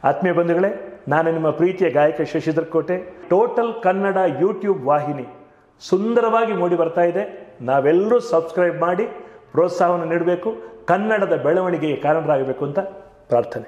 ಆತ್ಮೀಯ ಬಂಧುಗಳೇ ನಾನು ನಿಮ್ಮ ಪ್ರೀತಿಯ ಗಾಯಕ ಶಶಿಧರ್ ಕೋಟೆ ಟೋಟಲ್ ಕನ್ನಡ ಯೂಟ್ಯೂಬ್ ವಾಹಿನಿ ಸುಂದರವಾಗಿ ಮೂಡಿ ಬರ್ತಾ ಇದೆ ನಾವೆಲ್ಲರೂ ಸಬ್ಸ್ಕ್ರೈಬ್ ಮಾಡಿ ಪ್ರೋತ್ಸಾಹವನ್ನು ನೀಡಬೇಕು ಕನ್ನಡದ ಬೆಳವಣಿಗೆಗೆ ಕಾರಣರಾಗಬೇಕು ಅಂತ ಪ್ರಾರ್ಥನೆ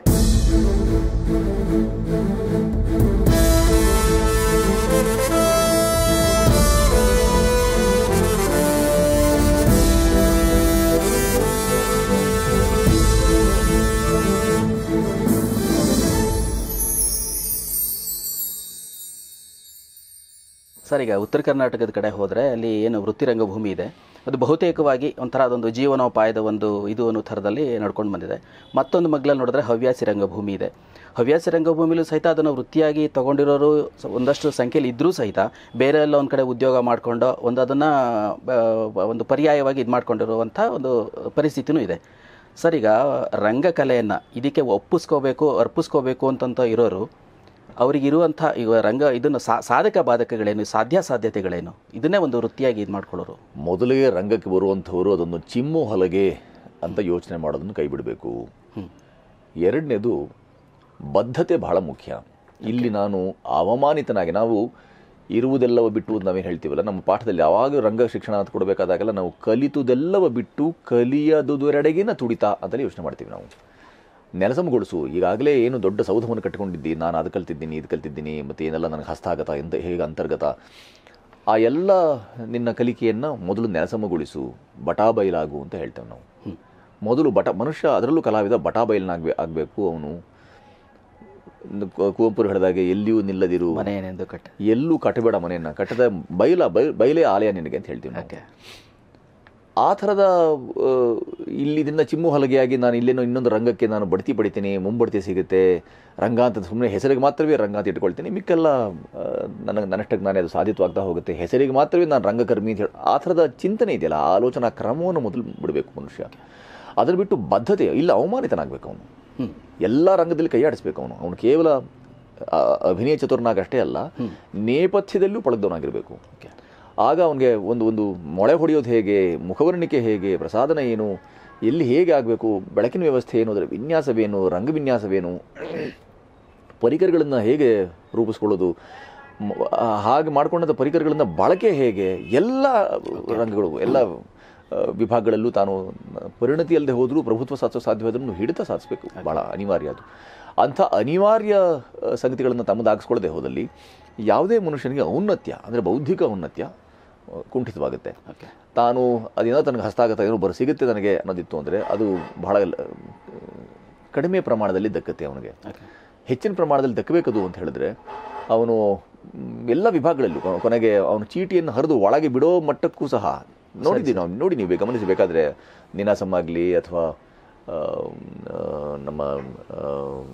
ಸರ್ ಈಗ ಉತ್ತರ ಕರ್ನಾಟಕದ ಕಡೆ ಹೋದರೆ ಅಲ್ಲಿ ಏನು ವೃತ್ತಿ ರಂಗಭೂಮಿ ಇದೆ ಅದು ಬಹುತೇಕವಾಗಿ ಒಂಥರ ಅದೊಂದು ಜೀವನೋಪಾಯದ ಒಂದು ಇದು ಅನ್ನೋ ಥರದಲ್ಲಿ ನಡ್ಕೊಂಡು ಬಂದಿದೆ ಮತ್ತೊಂದು ಮಗ್ಲಲ್ಲಿ ನೋಡಿದ್ರೆ ಹವ್ಯಾಸಿ ರಂಗಭೂಮಿ ಇದೆ ಹವ್ಯಾಸಿ ರಂಗಭೂಮಿಲೂ ಸಹಿತ ಅದನ್ನು ವೃತ್ತಿಯಾಗಿ ತಗೊಂಡಿರೋರು ಸ- ಒಂದಷ್ಟು ಸಂಖ್ಯೆಯಲ್ಲಿ ಇದ್ದರೂ ಸಹಿತ ಬೇರೆ ಎಲ್ಲ ಒಂದು ಕಡೆ ಉದ್ಯೋಗ ಮಾಡಿಕೊಂಡು ಒಂದು ಅದನ್ನು ಒಂದು ಪರ್ಯಾಯವಾಗಿ ಇದು ಮಾಡ್ಕೊಂಡಿರುವಂಥ ಒಂದು ಪರಿಸ್ಥಿತಿನೂ ಇದೆ ಸರ್ ಈಗ ರಂಗಕಲೆಯನ್ನು ಇದಕ್ಕೆ ಒಪ್ಪಿಸ್ಕೋಬೇಕು ಅರ್ಪಿಸ್ಕೋಬೇಕು ಅಂತಂತ ಇರೋರು ಅವರಿಗಿರುವಂಥ ಈಗ ರಂಗ ಇದನ್ನು ಸಾ ಸಾಧಕ ಬಾಧಕಗಳೇನು ಸಾಧ್ಯ ಸಾಧ್ಯತೆಗಳೇನು ಇದನ್ನೇ ಒಂದು ವೃತ್ತಿಯಾಗಿ ಇದು ಮಾಡ್ಕೊಳ್ಳೋರು ಮೊದಲಿಗೆ ರಂಗಕ್ಕೆ ಬರುವಂಥವರು ಅದನ್ನು ಚಿಮ್ಮು ಹಲಗೆ ಅಂತ ಯೋಚನೆ ಮಾಡೋದನ್ನು ಕೈ ಬಿಡಬೇಕು ಎರಡನೇದು ಬದ್ಧತೆ ಬಹಳ ಮುಖ್ಯ ಇಲ್ಲಿ ನಾನು ಅವಮಾನಿತನಾಗಿ ನಾವು ಇರುವುದೆಲ್ಲವ ಬಿಟ್ಟು ಅಂತ ನಾವೇನು ಹೇಳ್ತೀವಲ್ಲ ನಮ್ಮ ಪಾಠದಲ್ಲಿ ಯಾವಾಗ ರಂಗ ಶಿಕ್ಷಣ ಅಂತ ಕೊಡಬೇಕಾದಾಗೆಲ್ಲ ನಾವು ಕಲಿತುದೆಲ್ಲವ ಬಿಟ್ಟು ಕಲಿಯದುದರೆಡೆಗಿನ ತುಡಿತ ಅಂತಲೇ ಯೋಚನೆ ಮಾಡ್ತೀವಿ ನಾವು ನೆಲಸಮಗೊಳಿಸು ಈಗಾಗಲೇ ಏನು ದೊಡ್ಡ ಸೌಧವನ್ನು ಕಟ್ಟಿಕೊಂಡಿದ್ದಿ ನಾನು ಅದು ಕಲ್ತಿದ್ದೀನಿ ಇದು ಕಲ್ತಿದ್ದೀನಿ ಮತ್ತು ಏನೆಲ್ಲ ನನಗೆ ಹಸ್ತಾಗತ ಎಂತ ಹೇಗೆ ಅಂತರ್ಗತ ಆ ಎಲ್ಲ ನಿನ್ನ ಕಲಿಕೆಯನ್ನು ಮೊದಲು ನೆಲಸಮಗೊಳಿಸು ಬಟಾ ಬಯಲಾಗು ಅಂತ ಹೇಳ್ತೇವೆ ನಾವು ಮೊದಲು ಬಟ ಮನುಷ್ಯ ಅದರಲ್ಲೂ ಕಲಾವಿದ ಬಟಾ ಬಯಲನಾಗಬೇ ಆಗಬೇಕು ಅವನು ಕುವೆಂಪು ಹೇಳಿದಾಗೆ ಎಲ್ಲಿಯೂ ನಿಲ್ಲದಿರು ಮನೆ ಏನೆಂದು ಕಟ್ಟ ಎಲ್ಲೂ ಕಟ್ಟಬೇಡ ಮನೆಯನ್ನ ಕಟ್ಟದ ಬಯಲ ಬೈ ಬಯಲೇ ಆಲಯ ನಿನಗೆ ಅಂತ ಹೇಳ್ತೀವಿ ನಾವು ಓಕೆ ಆ ಥರದ ಆ, ಇಲ್ಲಿದಿಂದ ಚಿಮ್ಮು ಹಲಗೆಯಾಗಿ ನಾನು ಇಲ್ಲೇನೋ ಇನ್ನೊಂದು ರಂಗಕ್ಕೆ ನಾನು ಬಡ್ತಿ ಪಡಿತೀನಿ ಮುಂಬಡ್ತಿ ಸಿಗುತ್ತೆ ರಂಗ ಅಂತ ಸುಮ್ಮನೆ ಹೆಸರಿಗೆ ಮಾತ್ರವೇ ರಂಗ ಅಂತ ಇಟ್ಕೊಳ್ತೀನಿ ಮಿಕ್ಕೆಲ್ಲ ಆ, ನನಗೆ ನನ್ನಷ್ಟಕ್ಕೆ ನಾನೇ ಅದು ಸಾಧಿತವಾಗ್ತಾ ಹೋಗುತ್ತೆ ಹೆಸರಿಗೆ ಮಾತ್ರವೇ ನಾನು ರಂಗಕರ್ಮಿ ಅಂತ ಹೇಳಿ ಆ ಥರದ ಚಿಂತನೆ ಇದೆಯಲ್ಲ ಆ ಆಲೋಚನಾ ಕ್ರಮವನ್ನು ಮೊದಲು ಬಿಡಬೇಕು ಮನುಷ್ಯ ಅದನ್ನು ಬಿಟ್ಟು ಬದ್ಧತೆ ಇಲ್ಲ ಅವಮಾನಿತನಾಗಬೇಕು ಅವನು ಎಲ್ಲ ರಂಗದಲ್ಲಿ ಕೈಯಾಡಿಸ್ಬೇಕು ಅವನು ಅವನು ಕೇವಲ ಆ, ಅಭಿನಯ ಚತುರನಾಗಷ್ಟೇ ಅಲ್ಲ ನೇಪಥ್ಯದಲ್ಲೂ ಪಳಗ್ದವನಾಗಿರಬೇಕು ಆಗ ಅವನಿಗೆ ಒಂದು ಒಂದು ಮೊಳೆ ಹೊಡೆಯೋದು ಹೇಗೆ ಮುಖವರ್ಣಿಕೆ ಹೇಗೆ ಪ್ರಸಾದನ ಏನು ಎಲ್ಲಿ ಹೇಗೆ ಆಗಬೇಕು ಬೆಳಕಿನ ವ್ಯವಸ್ಥೆ ಏನು ಅದರ ವಿನ್ಯಾಸವೇನು ರಂಗ ವಿನ್ಯಾಸವೇನು ಪರಿಕರಗಳನ್ನು ಹೇಗೆ ರೂಪಿಸ್ಕೊಳ್ಳೋದು ಮ- ಆ, ಹಾಗೆ ಮಾಡ್ಕೊಂಡಂಥ ಪರಿಕರಗಳಿಂದ ಬಳಕೆ ಹೇಗೆ ಎಲ್ಲ ರಂಗಗಳು ಎಲ್ಲ ಆ, ವಿಭಾಗಗಳಲ್ಲೂ ತಾನು ಪರಿಣತಿ ಅಲ್ಲದೆ ಹೋದರೂ ಪ್ರಭುತ್ವ ಸಾಧಿಸೋ ಸಾಧ್ಯವಾದ್ರೂ ಹಿಡಿತ ಸಾಧಿಸಬೇಕು ಭಾಳ ಅನಿವಾರ್ಯ ಅದು ಅಂಥ ಅನಿವಾರ್ಯ ಆ, ಸಂಗತಿಗಳನ್ನು ತಮ್ಮದಾಗಿಸ್ಕೊಳ್ಳದೆ ಹೋದಲ್ಲಿ ಯಾವುದೇ ಮನುಷ್ಯನಿಗೆ ಔನ್ನತ್ಯ ಅಂದರೆ ಬೌದ್ಧಿಕ ಔನ್ನತ್ಯ ಆ, ಕುಂಠಿತವಾಗುತ್ತೆ ತಾನು ಅದೇನೋ ತನಗೆ ಹಸ್ತಾಗತ ಏನೋ ಬರ ಸಿಗುತ್ತೆ ನನಗೆ ಅನ್ನೋದಿತ್ತು ಅಂದರೆ ಅದು ಬಹಳ ಆ, ಕಡಿಮೆ ಪ್ರಮಾಣದಲ್ಲಿ ದಕ್ಕತ್ತೆ ಅವನಿಗೆ ಹೆಚ್ಚಿನ ಪ್ರಮಾಣದಲ್ಲಿ ದಕ್ಕಬೇಕದು ಅಂತ ಹೇಳಿದ್ರೆ ಅವನು ಮ್, ಎಲ್ಲ ವಿಭಾಗಗಳಲ್ಲೂ ಕೊ- ಕೊನೆಗೆ ಅವನು ಚೀಟಿಯನ್ನು ಹರಿದು ಒಳಗೆ ಬಿಡೋ ಮಟ್ಟಕ್ಕೂ ಸಹ ನೋಡಿದ್ದೀವಿ ನಾವು ನೋಡಿ ನೀವು ಗಮನಿಸಬೇಕಾದ್ರೆ ನಿನಾಸಮ್ ಆಗಲಿ ಅಥವಾ ಆ, ಆ, ನಮ್ಮ ಆ,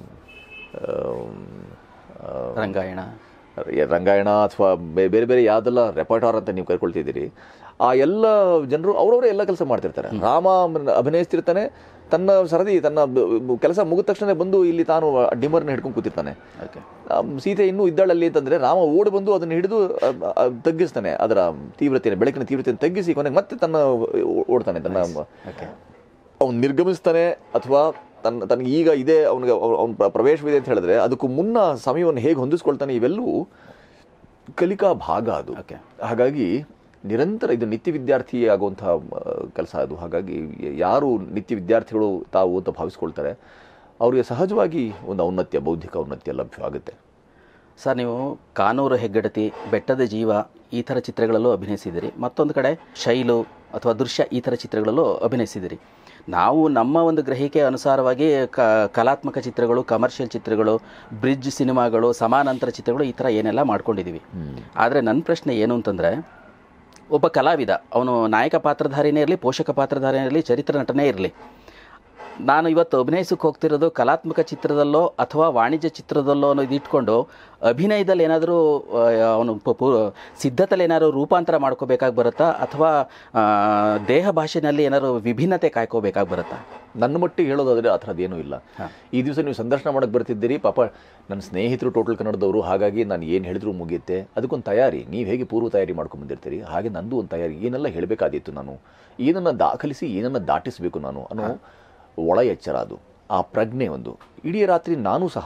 ಆ, ರಂಗಾಯಣ ರಂಗಾಯಣ ಅಥವಾ ಬೇ- ಬೇರೆ ಬೇರೆ ಯಾವ್ದೆಲ್ಲ ರೆಪರ್ಟಾರ್ ಅಂತ ನೀವು ಕರ್ಕೊಳ್ತಿದ್ದೀರಿ ಆ ಎಲ್ಲ ಜನರು ಅವರವರೇ ಎಲ್ಲ ಕೆಲಸ ಮಾಡ್ತಿರ್ತಾರೆ ರಾಮ ಅಭಿನಯಿಸ್ತಿರ್ತಾನೆ ತನ್ನ ಸರದಿ ತನ್ನ ಕೆಲಸ ಮುಗಿದ ತಕ್ಷಣ ಬಂದು ಇಲ್ಲಿ ತಾನು ಡಿಮರ್ನ ಹಿಡ್ಕೊಂಡು ಕೂತಿರ್ತಾನೆ ಓಕೆ ಆ, ಸೀತೆ ಇನ್ನೂ ಇದ್ದಾಳಲ್ಲಿ ಅಂತಂದ್ರೆ ರಾಮ ಓಡಿ ಬಂದು ಅದನ್ನು ಹಿಡಿದು ಆ, ಆ, ತಗ್ಗಿಸ್ತಾನೆ ಅದರ ತೀವ್ರತೆಯನ್ನು ಬೆಳಕಿನ ತೀವ್ರತೆಯನ್ನು ತಗ್ಗಿಸಿ ಕೊನೆಗೆ ಮತ್ತೆ ತನ್ನ ಓ- ಓಡ್ತಾನೆ ತನ್ನ ಅವ್ನು ನಿರ್ಗಮಿಸ್ತಾನೆ ಅಥವಾ ತನ್ನ ತನಗೆ ಈಗ ಇದೆ ಅವನಿಗೆ ಅವನ ಪ್ರವೇಶವಿದೆ ಅಂತ ಹೇಳಿದ್ರೆ ಅದಕ್ಕೂ ಮುನ್ನ ಸಮಯವನ್ನು ಹೇಗೆ ಹೊಂದಿಸ್ಕೊಳ್ತಾನೆ ಇವೆಲ್ಲವೂ ಕಲಿಕಾ ಭಾಗ ಅದು Okay. ಹಾಗಾಗಿ ನಿರಂತರ ಇದು ನಿತ್ಯ ವಿದ್ಯಾರ್ಥಿ ಆಗುವಂತಹ ಕೆಲಸ ಅದು ಹಾಗಾಗಿ ಯಾರು ನಿತ್ಯ ವಿದ್ಯಾರ್ಥಿಗಳು ತಾವು ಅಂತ ಭಾವಿಸ್ಕೊಳ್ತಾರೆ ಅವರಿಗೆ ಸಹಜವಾಗಿ ಒಂದು ಔನ್ನತ್ಯ ಬೌದ್ಧಿಕ ಔನ್ನತ್ಯ ಲಭ್ಯವಾಗುತ್ತೆ ಸರ್ ನೀವು ಕಾನೂರು ಹೆಗ್ಗಡತಿ ಬೆಟ್ಟದ ಜೀವ ಈ ಥರ ಚಿತ್ರಗಳಲ್ಲೂ ಅಭಿನಯಿಸಿದಿರಿ ಮತ್ತೊಂದು ಕಡೆ ಶೈಲು ಅಥವಾ ದೃಶ್ಯ ಈ ಥರ ಚಿತ್ರಗಳಲ್ಲೂ ಅಭಿನಯಿಸಿದಿರಿ ನಾವು ನಮ್ಮ ಒಂದು ಗ್ರಹಿಕೆ ಅನುಸಾರವಾಗಿ ಕ ಕಲಾತ್ಮಕ ಚಿತ್ರಗಳು ಕಮರ್ಷಿಯಲ್ ಚಿತ್ರಗಳು ಬ್ರಿಡ್ಜ್ ಸಿನಿಮಾಗಳು ಸಮಾನಾಂತರ ಚಿತ್ರಗಳು ಈ ಥರ ಏನೆಲ್ಲ ಮಾಡ್ಕೊಂಡಿದ್ದೀವಿ ಆದರೆ ನನ್ನ ಪ್ರಶ್ನೆ ಏನು ಅಂತಂದರೆ ಒಬ್ಬ ಕಲಾವಿದ ಅವನು ನಾಯಕ ಪಾತ್ರಧಾರಿನೇ ಇರಲಿ ಪೋಷಕ ಪಾತ್ರಧಾರಿನೇ ಇರಲಿ ಚರಿತ್ರ ನಟನೇ ಇರಲಿ ನಾನು ಇವತ್ತು ಅಭಿನಯಿಸಕ್ಕೆ ಹೋಗ್ತಿರೋದು ಕಲಾತ್ಮಕ ಚಿತ್ರದಲ್ಲೋ ಅಥವಾ ವಾಣಿಜ್ಯ ಚಿತ್ರದಲ್ಲೋ ಅನ್ನೋದು ಇಟ್ಕೊಂಡು ಅಭಿನಯದಲ್ಲಿ ಏನಾದರೂ ಅವನು ಪ- ಪೂ ಸಿದ್ಧತೆಯಲ್ಲಿ ಏನಾದರೂ ರೂಪಾಂತರ ಮಾಡ್ಕೋಬೇಕಾಗಿ ಬರುತ್ತಾ ಅಥವಾ ಆ, ದೇಹ ಭಾಷೆನಲ್ಲಿ ಏನಾದರೂ ವಿಭಿನ್ನತೆ ಕಾಯ್ಕೋಬೇಕಾಗಿ ಬರುತ್ತಾ ನನ್ನ ಮಟ್ಟಿಗೆ ಹೇಳೋದಾದ್ರೆ ಆ ಥರದ್ದೇನೂ ಇಲ್ಲ ಈ ದಿವಸ ನೀವು ಸಂದರ್ಶನ ಮಾಡಕ್ಕೆ ಬರ್ತಿದ್ದೀರಿ ಪಾಪ ನನ್ನ ಸ್ನೇಹಿತರು ಟೋಟಲ್ ಕನ್ನಡದವರು ಹಾಗಾಗಿ ನಾನು ಏನು ಹೇಳಿದ್ರು ಮುಗಿಯುತ್ತೆ ಅದಕ್ಕೊಂದು ತಯಾರಿ ನೀವು ಹೇಗೆ ಪೂರ್ವ ತಯಾರಿ ಮಾಡ್ಕೊಂಡು ಬಂದಿರ್ತೀರಿ ಹಾಗೆ ನಂದು ಒಂದು ತಯಾರಿ ಏನೆಲ್ಲ ಹೇಳಬೇಕಾದಿತ್ತು ನಾನು ಏನನ್ನ ದಾಖಲಿಸಿ ಏನನ್ನ ದಾಟಿಸಬೇಕು ನಾನು ಅನ್ನೋ ಒಳ ಎಚ್ಚರ ಅದು ಆ ಪ್ರಜ್ಞೆ ಒಂದು ಇಡೀ ರಾತ್ರಿ ನಾನು ಸಹ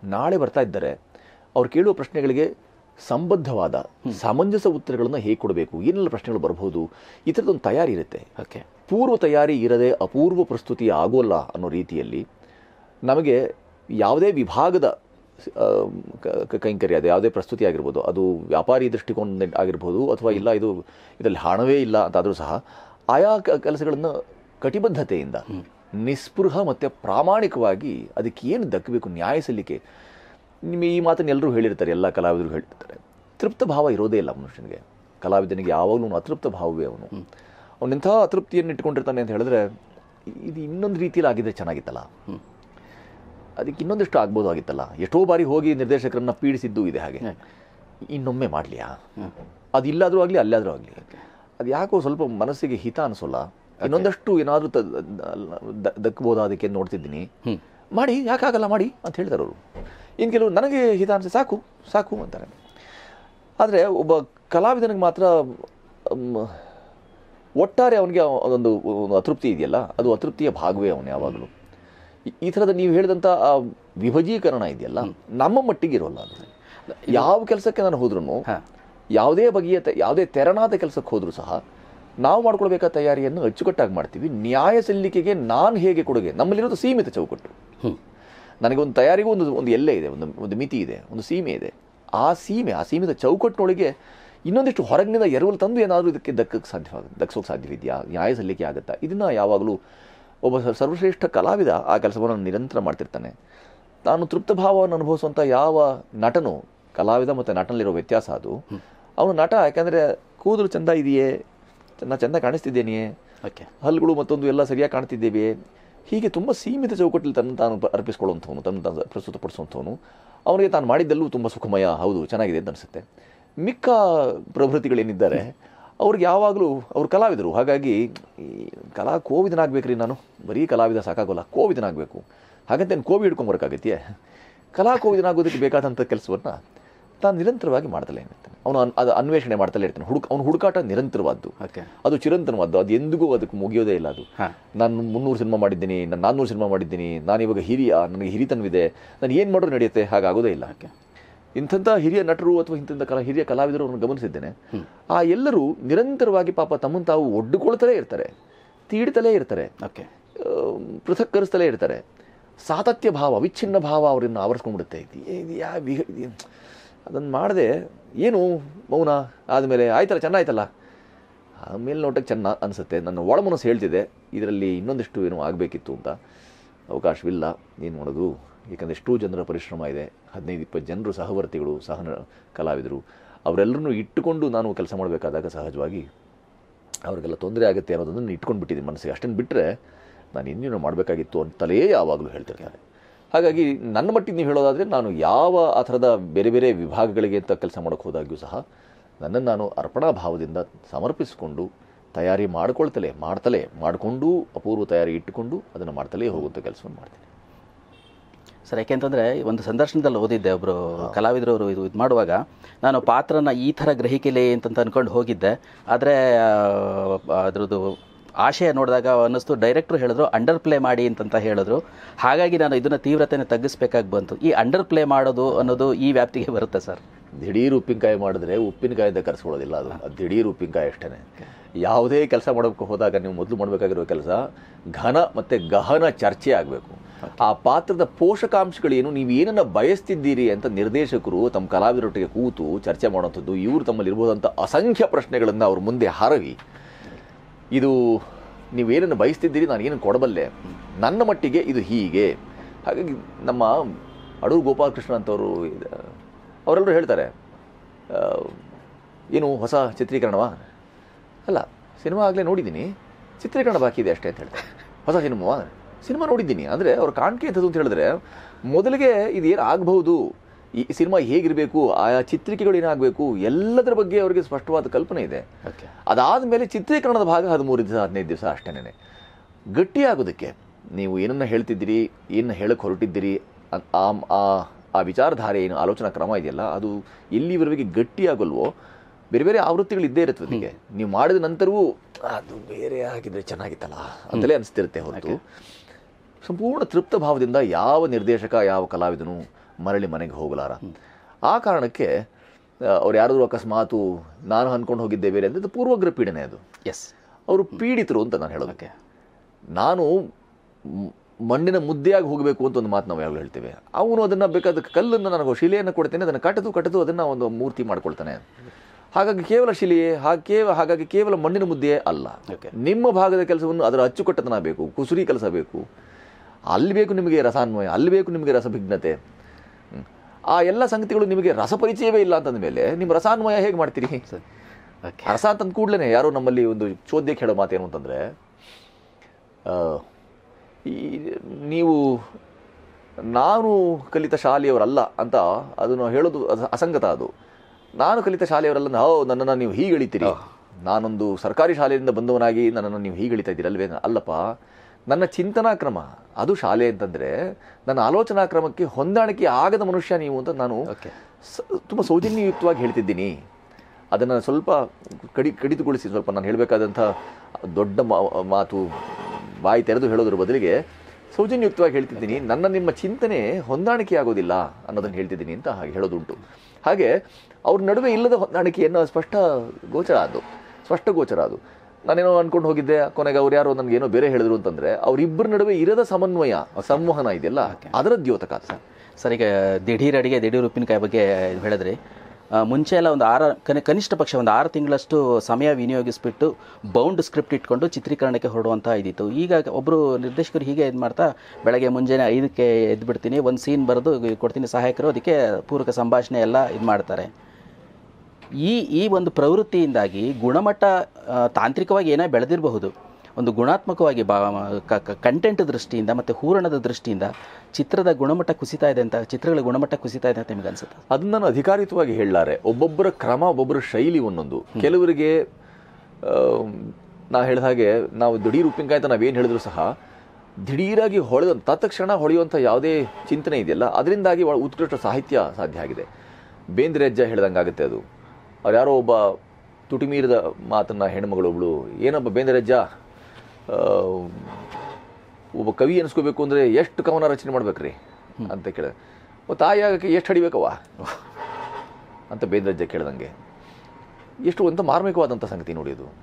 ನಾಳೆ ಬರ್ತಾ ಇದ್ದಾರೆ ಅವ್ರು ಕೇಳುವ ಪ್ರಶ್ನೆಗಳಿಗೆ ಸಂಬದ್ಧವಾದ ಸಮಂಜಸ ಉತ್ತರಗಳನ್ನು ಹೇಗೆ ಕೊಡಬೇಕು ಏನೆಲ್ಲ ಪ್ರಶ್ನೆಗಳು ಬರಬಹುದು ಈ ಥರದೊಂದು ತಯಾರಿ ಇರುತ್ತೆ ಓಕೆ ಪೂರ್ವ ತಯಾರಿ ಇರದೆ ಅಪೂರ್ವ ಪ್ರಸ್ತುತಿ ಆಗೋಲ್ಲ ಅನ್ನೋ ರೀತಿಯಲ್ಲಿ ನಮಗೆ ಯಾವುದೇ ವಿಭಾಗದ ಆ, ಕ- ಕ- ಕೈಂಕರ್ಯ ಅದು ಯಾವುದೇ ಪ್ರಸ್ತುತಿ ಆಗಿರ್ಬೋದು ಅದು ವ್ಯಾಪಾರಿ ದೃಷ್ಟಿಕೋನ ಆಗಿರ್ಬೋದು ಅಥವಾ ಇಲ್ಲ ಇದು ಇದರಲ್ಲಿ ಹಣವೇ ಇಲ್ಲ ಅಂತಾದರೂ ಸಹ ಆಯಾ ಕ- ಕೆಲಸಗಳನ್ನು ಕಟಿಬದ್ಧತೆಯಿಂದ ನಿಸ್ಪೃಹ ಮತ್ತು ಪ್ರಾಮಾಣಿಕವಾಗಿ ಅದಕ್ಕೆ ಏನು ದಕ್ಕಬೇಕು ನ್ಯಾಯ ಸಲ್ಲಿಕೆ ನಿಮ್ಮ ಈ ಮಾತನ್ನು ಎಲ್ಲರೂ ಹೇಳಿರ್ತಾರೆ ಎಲ್ಲ ಕಲಾವಿದರು ಹೇಳಿರ್ತಾರೆ ತೃಪ್ತ ಭಾವ ಇರೋದೇ ಇಲ್ಲ ಮನುಷ್ಯನಿಗೆ ಕಲಾವಿದನಿಗೆ ಯಾವಾಗಲೂ ಅವನು ಅತೃಪ್ತ ಭಾವವೇ ಅವನು ಅವನೆಂಥ ಅತೃಪ್ತಿಯನ್ನು ಇಟ್ಕೊಂಡಿರ್ತಾನೆ ಅಂತ ಹೇಳಿದ್ರೆ ಇದು ಇನ್ನೊಂದು ರೀತಿಯಲ್ಲಿ ಆಗಿದ್ರೆ ಚೆನ್ನಾಗಿತ್ತಲ್ಲ ಅದಕ್ಕೆ ಇನ್ನೊಂದಿಷ್ಟು ಆಗ್ಬೋದು ಆಗಿತ್ತಲ್ಲ ಎಷ್ಟೋ ಬಾರಿ ಹೋಗಿ ನಿರ್ದೇಶಕರನ್ನ ಪೀಡಿಸಿದ್ದು ಇದೆ ಹಾಗೆ ಇನ್ನೊಮ್ಮೆ ಮಾಡಲಿಯಾ ಅದು ಇಲ್ಲಾದರೂ ಆಗಲಿ ಅಲ್ಲಾದರೂ ಆಗಲಿ ಅದು ಯಾಕೋ ಸ್ವಲ್ಪ ಮನಸ್ಸಿಗೆ ಹಿತ ಅನಿಸೋಲ್ಲ ಇನ್ನೊಂದಷ್ಟು ಏನಾದರೂ ದಕ್ಕಬಹುದಾದಕ್ಕೆ ನೋಡ್ತಿದ್ದೀನಿ ಮಾಡಿ ಯಾಕಾಗಲ್ಲ ಮಾಡಿ ಅಂತ ಹೇಳ್ತಾರೆ ಅವರು ಇನ್ನು ಕೆಲವರು ನನಗೆ ಹಿತ ಅನಿಸಿ ಸಾಕು ಸಾಕು ಅಂತಾರೆ ಆದರೆ ಒಬ್ಬ ಕಲಾವಿದನಿಗೆ ಮಾತ್ರ ಮ್, ಒಟ್ಟಾರೆ ಅವನಿಗೆ ಅದೊಂದು ಒಂದು ಅತೃಪ್ತಿ ಇದೆಯಲ್ಲ ಅದು ಅತೃಪ್ತಿಯ ಭಾಗವೇ ಅವನು ಯಾವಾಗಲೂ ಈ- ಈ ಥರದ ನೀವು ಹೇಳಿದಂಥ ಆ ವಿಭಜೀಕರಣ ಇದೆಯಲ್ಲ ನಮ್ಮ ಮಟ್ಟಿಗೆ ಇರೋಲ್ಲ ಅದು ಯಾವ ಕೆಲಸಕ್ಕೆ ನಾನು ಹೋದ್ರೂ ಹಾ. ಯಾವುದೇ ಬಗೆಯ ತೆ- ಯಾವುದೇ ತೆರನಾದ ಕೆಲಸಕ್ಕೆ ಹೋದರೂ ಸಹ ನಾವು ಮಾಡ್ಕೊಳ್ಬೇಕಾದ ತಯಾರಿಯನ್ನು ಅಚ್ಚುಕಟ್ಟಾಗಿ ಮಾಡ್ತೀವಿ ನ್ಯಾಯ ಸಲ್ಲಿಕೆಗೆ ನಾನು ಹೇಗೆ ಕೊಡುಗೆ ನಮ್ಮಲ್ಲಿರೋದು ಸೀಮಿತ ಚೌಕಟ್ಟು ಹ್ಮ್. ನನಗೆ ಒಂದು ತಯಾರಿಗೂ ಒಂದು ಒಂದು ಎಲ್ಲೆ ಇದೆ ಒಂದು ಒಂದು ಮಿತಿ ಇದೆ ಒಂದು ಸೀಮೆ ಇದೆ ಆ ಸೀಮೆ ಆ ಸೀಮಿತ ಚೌಕಟ್ಟಿನೊಳಗೆ ಇನ್ನೊಂದಿಷ್ಟು ಹೊರಗಿನಿಂದ ಎರವಲು ತಂದು ಏನಾದರೂ ಇದಕ್ಕೆ ದಕ್ಕಕ್ಕೆ ಸಾಧ್ಯವಾಗ ದಕ್ಸೋಕೆ ಸಾಧ್ಯವಿದೆಯಾ ನ್ಯಾಯ ಸಲ್ಲಿಕೆ ಆಗುತ್ತಾ ಇದನ್ನು ಯಾವಾಗಲೂ ಒಬ್ಬ ಸ- ಸರ್ವಶ್ರೇಷ್ಠ ಕಲಾವಿದ ಆ ಕೆಲಸವನ್ನು ನಿರಂತರ ಮಾಡ್ತಿರ್ತಾನೆ ನಾನು ತೃಪ್ತ ಭಾವವನ್ನು ಅನುಭವಿಸುವಂಥ ಯಾವ ನಟನು ಕಲಾವಿದ ಮತ್ತು ನಟನಲ್ಲಿರೋ ವ್ಯತ್ಯಾಸ ಅದು ಅವನು ನಟ ಯಾಕಂದರೆ ಕೂದಲು ಚಂದ ಇದೆಯೇ ನಾ ಚಂದ ಕಾಣಿಸ್ತಿದ್ದೇನೆಯೇ ಓಕೆ ಹಲ್ಲುಗಳು ಮತ್ತೊಂದು ಎಲ್ಲ ಸರಿಯಾಗಿ ಕಾಣ್ತಿದ್ದೇವೆ ಹೀಗೆ ತುಂಬ ಸೀಮಿತ ಚೌಕಟ್ಟಲ್ಲಿ ತನ್ನ ತಾನು ಅರ್ಪಿಸ್ಕೊಳ್ಳುವಂಥವನು ತನ್ನ ತಾನು ಪ್ರಸ್ತುತಪಡಿಸುವಂಥವನು ಅವನಿಗೆ ತಾನು ಮಾಡಿದ್ದಲ್ಲೂ ತುಂಬ ಸುಖಮಯ ಹೌದು ಚೆನ್ನಾಗಿದೆ ಅಂತ ಅನಿಸುತ್ತೆ ಮಿಕ್ಕ ಪ್ರಭೃತಿಗಳೇನಿದ್ದಾರೆ ಅವ್ರಿಗೆ ಯಾವಾಗಲೂ ಅವ್ರು ಕಲಾವಿದರು ಹಾಗಾಗಿ ಈ ಕಲಾ ಕೋವಿದನಾಗಬೇಕ್ರಿ ನಾನು ಬರೀ ಕಲಾವಿದ ಸಾಕಾಗೋಲ್ಲ ಕೋವಿದನಾಗಬೇಕು ಹಾಗಂತ ಏನು ಕೋವಿ ಹಿಡ್ಕೊಂಬರ್ಕಾಗತ್ತೆಯೇ ಕಲಾ ಕೋವಿದನಾಗೋದಕ್ಕೆ ಬೇಕಾದಂಥ ಕೆಲಸವನ್ನು ತಾನು ನಿರಂತರವಾಗಿ ಮಾಡ್ತಲೇ ಇರ್ತಾನೆ ಅವನು ಅನ್- ಅದು ಅನ್ವೇಷಣೆ ಮಾಡ್ತಲೇ ಇರ್ತಾನೆ ಹುಡುಕ ಅವನ ಹುಡುಕಾಟ ನಿರಂತರವಾದ್ದು ಓಕೆ ಅದು ಚಿರಂತನವಾದ್ದು ಅದು ಎಂದಿಗೂ ಅದಕ್ಕೆ ಮುಗಿಯೋದೇ ಇಲ್ಲ ಅದು ಹಾ. ನಾನು ಮುನ್ನೂರು ಸಿನಿಮಾ ಮಾಡಿದ್ದೀನಿ ನಾನು ನಾನ್ನೂರು ಸಿನಿಮಾ ಮಾಡಿದ್ದೀನಿ ನಾನು ಇವಾಗ ಹಿರಿಯ ನನಗೆ ಹಿರಿತನವಿದೆ ನಾನು ಏನು ಮಾಡೋರು ನಡೆಯುತ್ತೆ ಹಾಗಾಗೋದೇ ಇಲ್ಲ ಓಕೆ ಇಂಥಂಥ ಹಿರಿಯ ನಟರು ಅಥವಾ ಇಂಥಂಥ ಕಲಾ ಹಿರಿಯ ಕಲಾವಿದರು ಅವ್ರನ್ನ ಗಮನಿಸಿದ್ದೇನೆ ಆ ಎಲ್ಲರೂ ನಿರಂತರವಾಗಿ ಪಾಪ ತಮ್ಮನ್ನು ತಾವು ಒಡ್ಡುಕೊಳ್ತಲೇ ಇರ್ತಾರೆ ತೀಡ್ತಲೇ ಇರ್ತಾರೆ ಓಕೆ ಆಮ್, ಪೃಥಕ್ಕರಿಸ್ತಲೇ ಇರ್ತಾರೆ ಸಾತತ್ಯ ಭಾವ ಅವಿಚ್ಛಿನ್ನ ಭಾವ ಅವರನ್ನು ಆವರಿಸ್ಕೊಂಡ್ಬಿಡುತ್ತೆ ಇದು ಇದು ಯಾ ವಿಹ ಅದನ್ನು ಮಾಡದೆ ಏನು ಮೌನ ಆದಮೇಲೆ ಆಯ್ತಲ್ಲ ಚೆನ್ನಾಯ್ತಲ್ಲ ಆಮೇಲೆ ನೋಟಕ್ಕೆ ಚೆನ್ನ ಅನಿಸುತ್ತೆ ನನ್ನ ಒಳ ಮನಸ್ಸು ಹೇಳ್ತಿದೆ ಇದರಲ್ಲಿ ಇನ್ನೊಂದಿಷ್ಟು ಏನೋ ಆಗಬೇಕಿತ್ತು ಅಂತ ಅವಕಾಶವಿಲ್ಲ ಏನು ಮಾಡೋದು ಏಕೆಂದರೆ ಎಷ್ಟೋ ಜನರ ಪರಿಶ್ರಮ ಇದೆ ಹದಿನೈದು ಇಪ್ಪತ್ತು ಜನರು ಸಹವರ್ತಿಗಳು ಸಹ ಕಲಾವಿದರು ಅವರೆಲ್ಲರನ್ನೂ ಇಟ್ಟುಕೊಂಡು ನಾನು ಕೆಲಸ ಮಾಡಬೇಕಾದಾಗ ಸಹಜವಾಗಿ ಅವ್ರಿಗೆಲ್ಲ ತೊಂದರೆ ಆಗುತ್ತೆ ಅನ್ನೋದನ್ನು ಇಟ್ಕೊಂಡು ಬಿಟ್ಟಿದ್ದೀನಿ ಮನಸ್ಸಿಗೆ ಅಷ್ಟನ್ನು ಬಿಟ್ಟರೆ ನಾನು ಇನ್ನೇನು ಮಾಡಬೇಕಾಗಿತ್ತು ಅಂತಲೇ ಯಾವಾಗಲೂ ಹೇಳ್ತಿರ್ತಾರೆ ಹಾಗಾಗಿ ನನ್ನ ಮಟ್ಟಿಗೆ ನೀವು ಹೇಳೋದಾದರೆ ನಾನು ಯಾವ ಆ ಥರದ ಬೇರೆ ಬೇರೆ ವಿಭಾಗಗಳಿಗೆ ಅಂತ ಕೆಲಸ ಮಾಡೋಕ್ಕೆ ಹೋದಾಗ್ಯೂ ಸಹ ನನ್ನನ್ನು ನಾನು ಅರ್ಪಣಾ ಭಾವದಿಂದ ಸಮರ್ಪಿಸಿಕೊಂಡು ತಯಾರಿ ಮಾಡ್ಕೊಳ್ತಲೇ ಮಾಡ್ತಲೇ ಮಾಡಿಕೊಂಡು ಅಪೂರ್ವ ತಯಾರಿ ಇಟ್ಟುಕೊಂಡು ಅದನ್ನು ಮಾಡ್ತಲೇ ಹೋಗುವಂಥ ಕೆಲಸವನ್ನು ಮಾಡ್ತೀನಿ ಸರ್ ಯಾಕೆಂತಂದರೆ ಒಂದು ಸಂದರ್ಶನದಲ್ಲಿ ಓದಿದ್ದೆ ಒಬ್ಬರು ಕಲಾವಿದರವರು ಇದು ಇದು ಮಾಡುವಾಗ ನಾನು ಪಾತ್ರನ ಈ ಥರ ಗ್ರಹಿಕೆಲೆ ಅಂತಂತ ಅಂದ್ಕೊಂಡು ಹೋಗಿದ್ದೆ ಆದರೆ ಅದ್ರದ್ದು ಆಶಯ ನೋಡಿದಾಗ ಅನ್ನಿಸ್ತು ಡೈರೆಕ್ಟ್ರು ಹೇಳಿದ್ರು ಅಂಡರ್ ಪ್ಲೇ ಮಾಡಿ ಅಂತಂತ ಹೇಳಿದ್ರು ಹಾಗಾಗಿ ನಾನು ಇದನ್ನು ತೀವ್ರತೆಯನ್ನು ತಗ್ಗಿಸ್ಬೇಕಾಗಿ ಬಂತು ಈ ಅಂಡರ್ ಪ್ಲೇ ಮಾಡೋದು ಅನ್ನೋದು ಈ ವ್ಯಾಪ್ತಿಗೆ ಬರುತ್ತೆ ಸರ್ ದಿಢೀರ್ ಉಪ್ಪಿನಕಾಯಿ ಮಾಡಿದ್ರೆ ಉಪ್ಪಿನಕಾಯಿಂದ ಕರೆಸ್ಕೊಳ್ಳೋದಿಲ್ಲ ಅದು ಅದು ದಿಢೀರ್ ಉಪ್ಪಿನಕಾಯಿ ಅಷ್ಟೇ ಯಾವುದೇ ಕೆಲಸ ಮಾಡೋಕ್ಕೆ ಹೋದಾಗ ನೀವು ಮೊದಲು ಮಾಡಬೇಕಾಗಿರೋ ಕೆಲಸ ಘನ ಮತ್ತು ಗಹನ ಚರ್ಚೆ ಆಗಬೇಕು ಆ ಪಾತ್ರದ ಪೋಷಕಾಂಶಗಳೇನು ನೀವು ಏನನ್ನ ಬಯಸ್ತಿದ್ದೀರಿ ಅಂತ ನಿರ್ದೇಶಕರು ತಮ್ಮ ಕಲಾವಿದರೊಟ್ಟಿಗೆ ಕೂತು ಚರ್ಚೆ ಮಾಡುವಂಥದ್ದು ಇವರು ತಮ್ಮಲ್ಲಿ ಇರ್ಬೋದಂಥ ಅಸಂಖ್ಯ ಪ್ರಶ್ನೆಗಳನ್ನು ಅವ್ರ ಮುಂದೆ ಹರವಿ ಇದು ನೀವೇನನ್ನು ಬಯಸ್ತಿದ್ದೀರಿ ನಾನು ಏನು ಕೊಡಬಲ್ಲೆ ನನ್ನ ಮಟ್ಟಿಗೆ ಇದು ಹೀಗೆ ಹಾಗಾಗಿ ನಮ್ಮ ಅಡೂರು ಗೋಪಾಲಕೃಷ್ಣ ಅಂತವರು ಇದ- ಅವರೆಲ್ಲರೂ ಹೇಳ್ತಾರೆ ಆ, ಏನು ಹೊಸ ಚಿತ್ರೀಕರಣವಾ ಅಲ್ಲ ಸಿನಿಮಾ ಆಗಲೇ ನೋಡಿದ್ದೀನಿ ಚಿತ್ರೀಕರಣ ಬಾಕಿ ಇದೆ ಅಷ್ಟೇ ಅಂತ ಹೇಳ್ತಾರೆ ಹೊಸ ಸಿನಿಮಾವಾ ಸಿನಿಮಾ ನೋಡಿದ್ದೀನಿ ಅಂದರೆ ಅವ್ರ ಕಾಣಿಕೆ ಎಂಥದ್ದು ಅಂತ ಹೇಳಿದ್ರೆ ಮೊದಲಿಗೆ ಇದು ಏನು ಆಗಬಹುದು ಈ ಸಿನಿಮಾ ಹೇಗಿರಬೇಕು ಆಯಾ ಚಿತ್ರಿಕೆಗಳು ಏನಾಗಬೇಕು ಎಲ್ಲದರ ಬಗ್ಗೆ ಅವರಿಗೆ ಸ್ಪಷ್ಟವಾದ ಕಲ್ಪನೆ ಇದೆ ಓಕೆ ಅದಾದ ಮೇಲೆ ಚಿತ್ರೀಕರಣದ ಭಾಗ ಹದಿಮೂರು ದಿವಸ ಹದಿನೈದು ದಿವಸ ಅಷ್ಟೇನೆ ಗಟ್ಟಿಯಾಗೋದಕ್ಕೆ ನೀವು ಏನನ್ನ ಹೇಳ್ತಿದ್ದೀರಿ ಏನನ್ನ ಹೇಳಕ್ಕೆ ಹೊರಟಿದ್ದೀರಿ ಅ- ಆ ಆ- ಆ ವಿಚಾರಧಾರೆ ಏನು ಆಲೋಚನಾ ಕ್ರಮ ಇದೆಯಲ್ಲ ಅದು ಎಲ್ಲಿವರೆಗೆ ಗಟ್ಟಿಯಾಗಲ್ವೋ ಬೇರೆ ಬೇರೆ ಆವೃತ್ತಿಗಳು ಇದ್ದೇ ಇರುತ್ತೆ ಅದಕ್ಕೆ ನೀವು ಮಾಡಿದ ನಂತರವೂ ಅದು ಬೇರೆ ಆಗಿದ್ರೆ ಚೆನ್ನಾಗಿತ್ತಲ್ಲ ಅಂತಲೇ ಅನಿಸ್ತಿರುತ್ತೆ ಹೊರತು ಸಂಪೂರ್ಣ ತೃಪ್ತ ಭಾವದಿಂದ ಯಾವ ನಿರ್ದೇಶಕ ಯಾವ ಕಲಾವಿದನು ಮರಳಿ ಮನೆಗೆ ಹೋಗಲಾರ ಆ ಕಾರಣಕ್ಕೆ ಅವ್ರು ಯಾರಾದರೂ ಅಕಸ್ಮಾತು ನಾನು ಅನ್ಕೊಂಡು ಹೋಗಿದ್ದೆ ಬೇರೆ ಅಂದರೆ ಪೂರ್ವಗ್ರ ಪೀಡನೆ ಅದು ಎಸ್ ಅವರು ಪೀಡಿತರು ಅಂತ ನಾನು ಹೇಳೋದು ಓಕೆ ನಾನು ಮ್- ಮಣ್ಣಿನ ಮುದ್ದೆಯಾಗಿ ಹೋಗಬೇಕು ಅಂತ ಒಂದು ಮಾತು ನಾವು ಯಾವಾಗಲೂ ಹೇಳ್ತೇವೆ ಅವನು ಅದನ್ನು ಬೇಕಾದ ಕಲ್ಲನ್ನು ನನಗೆ ಶಿಲೆಯನ್ನು ಕೊಡ್ತೇನೆ ಅದನ್ನು ಕಟ್ಟದು ಕಟ್ಟದು ಅದನ್ನು ಒಂದು ಮೂರ್ತಿ ಮಾಡ್ಕೊಳ್ತಾನೆ ಹಾಗಾಗಿ ಕೇವಲ ಶಿಲೆಯೇ ಹಾಗೆ ಕೇವ ಹಾಗಾಗಿ ಕೇವಲ ಮಣ್ಣಿನ ಮುದ್ದೆಯೇ ಅಲ್ಲ Okay. ನಿಮ್ಮ ಭಾಗದ ಕೆಲಸವನ್ನು ಅದರ ಅಚ್ಚುಕಟ್ಟತನ ಬೇಕು ಕುಸುರಿ ಕೆಲಸ ಬೇಕು ಅಲ್ಲಿ ಬೇಕು ನಿಮಗೆ ರಸಾನ್ವಯ ಅಲ್ಲಿ ಬೇಕು ನಿಮಗೆ ರಸಭಿಘ್ನತೆ ಹ್ಮ್. ಆ ಎಲ್ಲ ಸಂಗತಿಗಳು ನಿಮಗೆ ರಸಪರಿಚಯವೇ ಇಲ್ಲ ಅಂತಂದ ಮೇಲೆ ನಿಮ್ಮ ರಸಾನ್ವಯ ಹೇಗೆ ಮಾಡ್ತೀರಿ ಸರಿ ಓಕೆ ರಸ ಅಂತಂದ ಕೂಡಲೇ ಯಾರೋ ನಮ್ಮಲ್ಲಿ ಒಂದು ಚೋದ್ಯಕ್ಕೆ ಹೇಳೋ ಮಾತೇನು ಅಂತಂದರೆ ಈ ನೀವು ನಾನು ಕಲಿತ ಶಾಲೆಯವರಲ್ಲ ಅಂತ ಅದನ್ನು ಹೇಳೋದು ಅಸ- ಅಸಂಗತ ಅದು ನಾನು ಕಲಿತ ಶಾಲೆಯವರಲ್ಲ ಓ ನನ್ನನ್ನು ನೀವು ಹೀಗೆ ಎಳಿತೀರಿ ನಾನೊಂದು ಸರ್ಕಾರಿ ಶಾಲೆಯಿಂದ ಬಂದವನಾಗಿ ನನ್ನನ್ನು ನೀವು ಹೀಗೆ ಎಳಿತಾ ಇದ್ದೀರಿ ಅಲ್ವೇ ಅಲ್ಲಪ್ಪ ನನ್ನ ಚಿಂತನಾ ಕ್ರಮ ಅದು ಶಾಲೆ ಅಂತಂದರೆ ನನ್ನ ಆಲೋಚನಾ ಕ್ರಮಕ್ಕೆ ಹೊಂದಾಣಿಕೆ ಆಗದ ಮನುಷ್ಯ ನೀವು ಅಂತ ನಾನು ಓಕೆ ಸ- ತುಂಬ ಸೌಜನ್ಯಯುಕ್ತವಾಗಿ ಹೇಳ್ತಿದ್ದೀನಿ ಅದನ್ನು ಸ್ವಲ್ಪ ಕಡಿ ಕಡಿತುಗೊಳಿಸಿ ಸ್ವಲ್ಪ ನಾನು ಹೇಳಬೇಕಾದಂಥ ದೊಡ್ಡ ಮಾ- ಮಾತು ಬಾಯಿ ತೆರೆದು ಹೇಳೋದ್ರ ಬದಲಿಗೆ ಸೌಜನ್ಯಯುಕ್ತವಾಗಿ ಹೇಳ್ತಿದ್ದೀನಿ ನನ್ನ ನಿಮ್ಮ ಚಿಂತನೆ ಹೊಂದಾಣಿಕೆ ಆಗೋದಿಲ್ಲ ಅನ್ನೋದನ್ನು ಹೇಳ್ತಿದ್ದೀನಿ ಅಂತ ಹಾಗೆ ಹೇಳೋದುಂಟು ಹಾಗೆ ಅವ್ರ ನಡುವೆ ಇಲ್ಲದ ಹೊಂದಾಣಿಕೆಯನ್ನು ಸ್ಪಷ್ಟ ಗೋಚರ ಅದು ಸ್ಪಷ್ಟ ಗೋಚರ ಅದು ನಾನೇನೋ ಅನ್ಕೊಂಡು ಹೋಗಿದ್ದೆ ಕೊನೆಗೆ ಅವ್ರು ಯಾರೋ ನನಗೇನೋ ಬೇರೆ ಹೇಳಿದ್ರು ಅಂತಂದ್ರೆ ಅವರಿಬ್ಬರ ನಡುವೆ ಇರದ ಸಮನ್ವಯ ಸಂವಹನ ಇದೆಯಲ್ಲ ಅದರ ದ್ಯೋತಕ ಅದು. ಸರ್ ಈಗ ದಿಢೀರ್ ಅಡಿಗೆ ದಿಢೀರ್ ಉಪ್ಪಿನಕಾಯಿ ಬಗ್ಗೆ ಇದು ಹೇಳಿದ್ರಿ ಆ, ಮುಂಚೆ ಎಲ್ಲ ಒಂದು ಆರು ಕನಿ ಕನಿಷ್ಠ ಪಕ್ಷ ಒಂದು ಆರು ತಿಂಗಳಷ್ಟು ಸಮಯ ವಿನಿಯೋಗಿಸ್ಬಿಟ್ಟು ಬೌಂಡ್ ಸ್ಕ್ರಿಪ್ಟ್ ಇಟ್ಕೊಂಡು ಚಿತ್ರೀಕರಣಕ್ಕೆ ಹೊರಡುವಂಥ ಇದಿತ್ತು ಈಗ ಒಬ್ಬರು ನಿರ್ದೇಶಕರು ಹೀಗೆ ಇದು ಮಾಡ್ತಾ ಬೆಳಗ್ಗೆ ಮುಂಜಾನೆ ಐದಕ್ಕೆ ಎದ್ದು ಬಿಡ್ತೀನಿ ಒಂದು ಸೀನ್ ಬರೆದು ಕೊಡ್ತೀನಿ ಸಹಾಯಕರು ಅದಕ್ಕೆ ಪೂರಕ ಸಂಭಾಷಣೆ ಎಲ್ಲ ಇದು ಮಾಡ್ತಾರೆ ಈ ಈ ಒಂದು ಪ್ರವೃತ್ತಿಯಿಂದಾಗಿ ಗುಣಮಟ್ಟ ಆ, ತಾಂತ್ರಿಕವಾಗಿ ಏನೇ ಬೆಳೆದಿರಬಹುದು ಒಂದು ಗುಣಾತ್ಮಕವಾಗಿ ಬಾ ಕಂಟೆಂಟ್ ದೃಷ್ಟಿಯಿಂದ ಮತ್ತು ಹೂರಣದ ದೃಷ್ಟಿಯಿಂದ ಚಿತ್ರದ ಗುಣಮಟ್ಟ ಕುಸಿತಾ ಇದೆ ಅಂತ ಚಿತ್ರಗಳ ಗುಣಮಟ್ಟ ಕುಸಿತಾ ಇದೆ ಅಂತ ನಿಮಗೆ ಅನ್ಸುತ್ತೆ ಅದನ್ನ ನಾನು ಅಧಿಕಾರಿತವಾಗಿ ಹೇಳಲಾರೆ ಒಬ್ಬೊಬ್ಬರ ಕ್ರಮ ಒಬ್ಬೊಬ್ಬರ ಶೈಲಿ ಒಂದೊಂದು ಕೆಲವರಿಗೆ ಆಮ್, ನಾ ಹೇಳಿದ ಹಾಗೆ ನಾವು ದಿಢೀರ್ ಉಪ್ಪಿನಕಾಯಿ ಅಂತ ನಾವೇನು ಹೇಳಿದ್ರು ಸಹ ದಿಢೀರಾಗಿ ಹೊಳೆದ ತತ್ಕ್ಷಣ ಹೊಳೆಯುವಂಥ ಯಾವುದೇ ಚಿಂತನೆ ಇದೆಯಲ್ಲ ಅದರಿಂದಾಗಿ ಒಳ- ಉತ್ಕೃಷ್ಟ ಸಾಹಿತ್ಯ ಸಾಧ್ಯ ಆಗಿದೆ ಬೇಂದ್ರೆ ಅಜ್ಜ ಹೇಳ್ದಂಗೆ ಆಗುತ್ತೆ ಅದು ಅವ್ರು ಯಾರೋ ಒಬ್ಬ ತುಟಿ ಮೀರಿದ ಮಾತನ್ನ ಹೆಣ್ಮಗಳು ಒಬ್ಳು ಏನೊಬ್ಬ ಬೇಂದ್ರೆ ಅಜ್ಜ ಆ, ಒಬ್ಬ ಕವಿ ಅನ್ಸ್ಕೋಬೇಕು ಅಂದರೆ ಎಷ್ಟು ಕವನ ರಚನೆ ಮಾಡ್ಬೇಕ್ರಿ ಅಂತ ಕೇಳಿದೆ ಓ ತಾಯಿ ಆಗಕ್ಕೆ ಎಷ್ಟು ಹಡಿಬೇಕವ್ವ ಅಂತ ಬೇಂದ್ರಜ್ಜ ಕೇಳ್ದಂಗೆ ಎಷ್ಟು ಅಂತ ಮಾರ್ಮಿಕವಾದಂಥ ಸಂಗತಿ ನೋಡಿ ಅದು